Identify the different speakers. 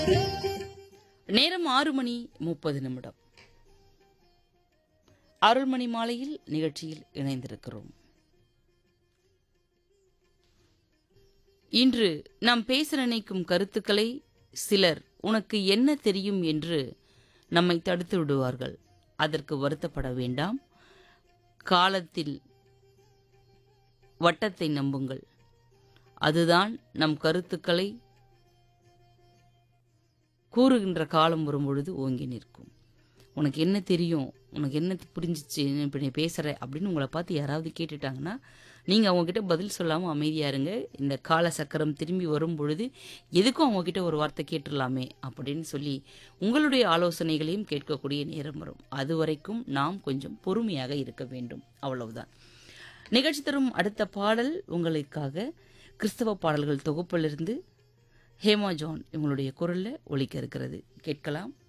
Speaker 1: நேரம் ஆறு மணி முப்பது நிமிடம் அருள்மணி மாலையில் நிகழ்ச்சியில் இணைந்திருக்கிறோம் இன்று நாம் பேச நினைக்கும் கருத்துக்களை சிலர் உனக்கு என்ன தெரியும் என்று நம்மை தடுத்து விடுவார்கள் அதற்கு வருத்தப்பட வேண்டாம் காலத்தில் வட்டத்தை நம்புங்கள் அதுதான் நம் கருத்துக்களை கூறுகின்ற காலம் வரும்பொழுது ஓங்கி நிற்கும் உனக்கு என்ன தெரியும் உனக்கு என்ன புரிஞ்சிச்சு இப்போ நீ பேசுகிற அப்படின்னு உங்களை பார்த்து யாராவது கேட்டுட்டாங்கன்னா நீங்கள் அவங்கக்கிட்ட பதில் சொல்லாமல் அமைதியாக இருங்க இந்த கால சக்கரம் திரும்பி வரும் பொழுது எதுக்கும் அவங்கக்கிட்ட ஒரு வார்த்தை கேட்டுடலாமே அப்படின்னு சொல்லி உங்களுடைய ஆலோசனைகளையும் கேட்கக்கூடிய நேரம் வரும் அது வரைக்கும் நாம் கொஞ்சம் பொறுமையாக இருக்க வேண்டும் அவ்வளவுதான் நிகழ்ச்சி தரும் அடுத்த பாடல் உங்களுக்காக கிறிஸ்தவ பாடல்கள் தொகுப்பிலிருந்து ஹேமா ஜான் இவங்களுடைய குரல்ல ஒலிக்க இருக்கிறது கேட்கலாம்